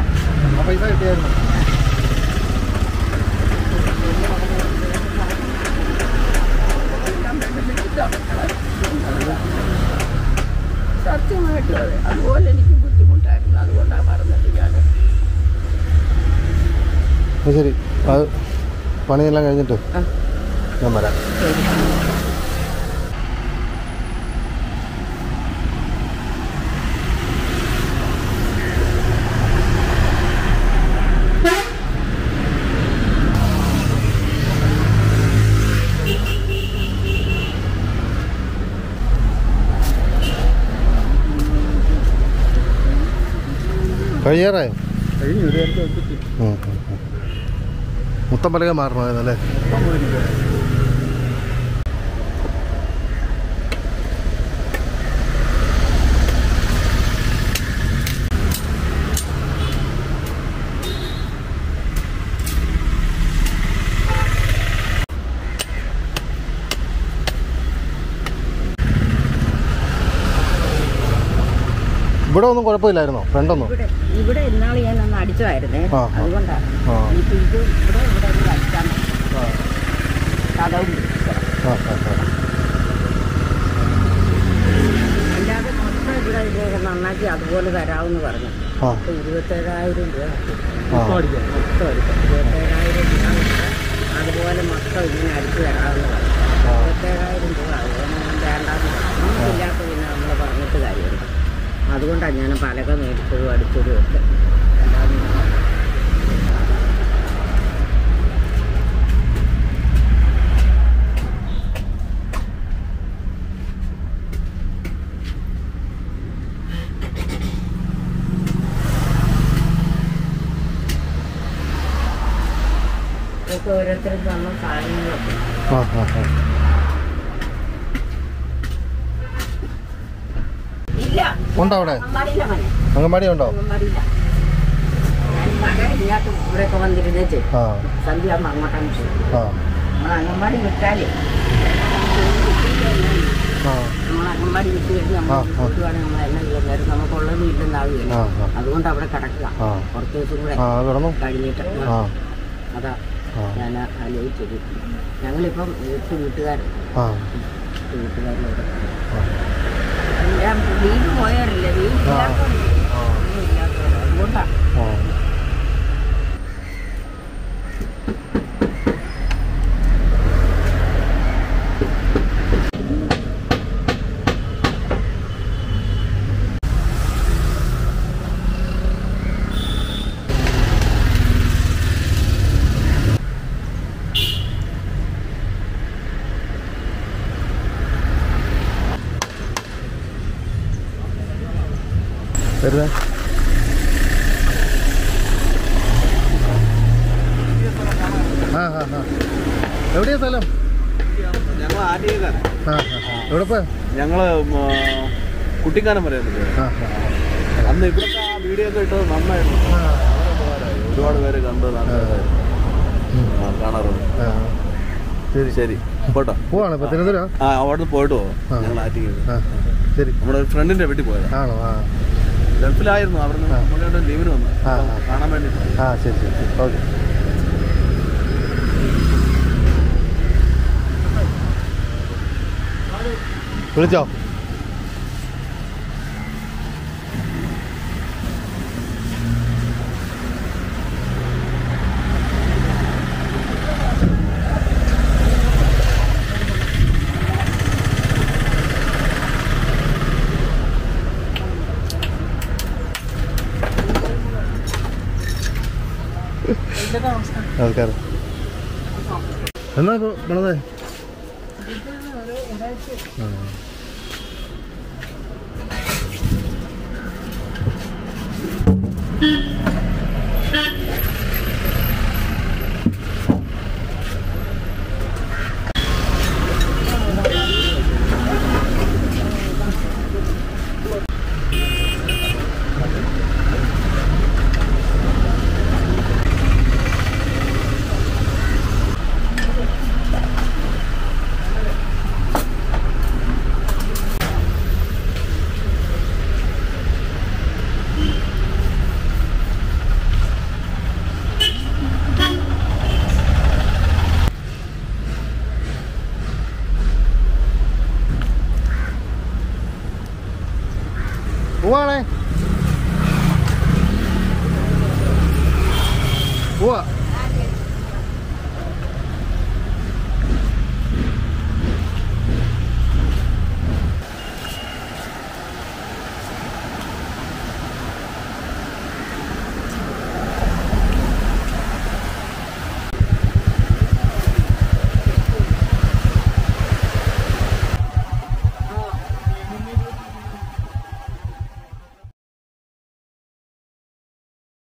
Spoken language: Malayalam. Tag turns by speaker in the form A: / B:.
A: ആ പൈസ കിട്ടിയായിരുന്നു
B: സത്യമായിട്ടും അതെ അതുപോലെ എനിക്ക് ബുദ്ധിമുട്ടായിരുന്നു അതുകൊണ്ടാണ് പറഞ്ഞത് ഞാൻ
A: അത് ശരി അത് പണിയെല്ലാം കഴിഞ്ഞിട്ട്
B: ആ.
A: ഞാൻ വരാം കഴിയാറായോ
C: കഴിഞ്ഞു ഒരു നേരത്തെ വെച്ചിട്ട്
A: ഉം, ഉം, ഉം. മൊത്തം പലക മാറണമായിരുന്നല്ലേ ഇവിടെ ഒന്നും കുഴപ്പമില്ലായിരുന്നോ ഫ്രണ്ടൊന്നും
B: ഇവിടെ ഇവിടെ ഇന്നാൾ ഞാൻ ഒന്ന് അടിച്ചതായിരുന്നേ
A: ആ, ആ.
B: അതുകൊണ്ടാണ്
A: ആ.
B: ഇനിയിപ്പോൾ ഇത് ഇവിടെ ഇവിടെ ഒന്ന് അടിച്ചാൽ മതി. കഥവും പിടിക്കണം.
A: ആ ആ ആ
B: അല്ലാതെ മൊത്തം ഇവിടെ ഇത് നന്നാക്കി അതുപോലെ തരാമെന്ന് പറഞ്ഞു
A: ആ
B: അപ്പോൾ ഇരുപത്തേഴായിരം രൂപ
A: ആ
B: മൊത്തം എടുക്കും ഇരുപത്തേഴായിരം രൂപ കൊടുത്ത് അതുപോലെ മൊത്തം ഇങ്ങനെ അടിച്ചു തരാമെന്ന് പറഞ്ഞു
A: ആ.
B: ഇരുപത്തേഴായിരം രൂപ അതുകൊണ്ട് ഞാൻ വേണ്ടാന്ന് പറഞ്ഞു നമുക്കില്ലാത്ത പിന്നെ നമ്മൾ പറഞ്ഞിട്ട് കാര്യമുണ്ട് അതുകൊണ്ടാണ് ഞാൻ പലക മേടിച്ചതും അടിച്ചതും ഒക്കെ അല്ലാതെ ഇതൊക്കെ ഓരോരുത്തരും തന്ന സാധനങ്ങളൊക്കെ
A: ആ ആ ആ
B: ഇല്ല
A: ഉണ്ടോ അവിടെ
B: അമ്മമാരില്ല മനെ
A: അങ്കൻവാടി ഉണ്ടോ
B: അമ്മമാരില്ല ഞാൻ മകൻ ഇങ്ങോട്ട് ഇവിടെയൊക്കെ വന്നിരുന്നേച്ച്
A: ആ
B: സന്ധ്യ ആകുമ്പോൾ അങ്ങോട്ടാണ് ചെയ്യും
A: ആ
B: നമ്മൾ അംഗൻവാടി വിട്ടാലേ
A: ആ
B: നമ്മൾ അംഗൻവാടി വിട്ട് കഴിഞ്ഞ് നമ്മൾ
A: ആ, ആ.
B: കൂട്ടുവാണെങ്കിൽ നമ്മളെല്ലാം ഉള്ള നേരം നമുക്കുള്ളത് ഇല്ലെന്നാവുകയില്ല
A: ആ ആ
B: അതുകൊണ്ട് അവിടെ കിടക്കുക
A: ആ.
B: കുറച്ച് ദിവസം കൂടെ
A: ആ കിടന്നു
B: കഴിഞ്ഞിട്ട്
A: ആ
B: അതാ
A: ആ
B: ഞാൻ ആലോചിച്ചത് ഞങ്ങളിപ്പം എട്ട് വീട്ടുകാരുണ്ട്
A: ആ
B: എട്ട് വീട്ടുകാരിലൂടെ
A: ആ.
B: ഞാൻ വീട് പോയാറില്ല വീട്
A: ആ.
B: ഇല്ലാത്തവരുണ്ട്.
A: ആ.
B: ഒന്നും ഇല്ലാത്തവര്. അതുകൊണ്ടാണ്
A: ആ വരുന്നേ ആ ആ ആ എവിടെയാ സ്ഥലം
C: ഞങ്ങൾ ആദ്യക്കാരൻ
A: ആ ആ ആ. എവിടെ പോയാ
C: ഞങ്ങള് ഉം, ആ, കുട്ടിക്കാനം വരെ ഒന്ന് പോയി.
A: ആ ആ
C: അന്ന് ഇവിടുത്തെ ആ വീഡിയോ ഒക്കെ ഇട്ടത് നന്നായിരുന്നു
A: ആ.
C: വളരെ ഉപകാരമായി. ഒരുപാട് പേര് കണ്ട് നന്നായിരുന്നു. ആ, കാണാറുണ്ട്
A: ആ ശരി
C: ശരി പോട്ടോ
A: പോവാണ് പത്തനംതിട്ട
C: ആ അവിടെ നിന്ന് പോയിട്ട് പോവാം
A: ആ.
C: ഞങ്ങൾ ആറ്റിങ്ങൽ
A: ആ ആ. ശരി
C: നമ്മുടെ ഒരു ഫ്രണ്ടിന്റെ വീട്ടിൽ പോയത്
A: ആണോ ആ
C: ഗൾഫിലായിരുന്നു അവിടെ
A: ആ.
C: നിന്ന് പുള്ളിയുടെ ലീവിന് വന്നു
A: ആ, ആ.
C: കാണാൻ വേണ്ടി
A: ആ ശരി ശരി ശരി ഓക്കെ വിളിച്ചോ നമസ്കാരം എന്നാ ഇപ്പോൾ പണതേ ആ. പോവാ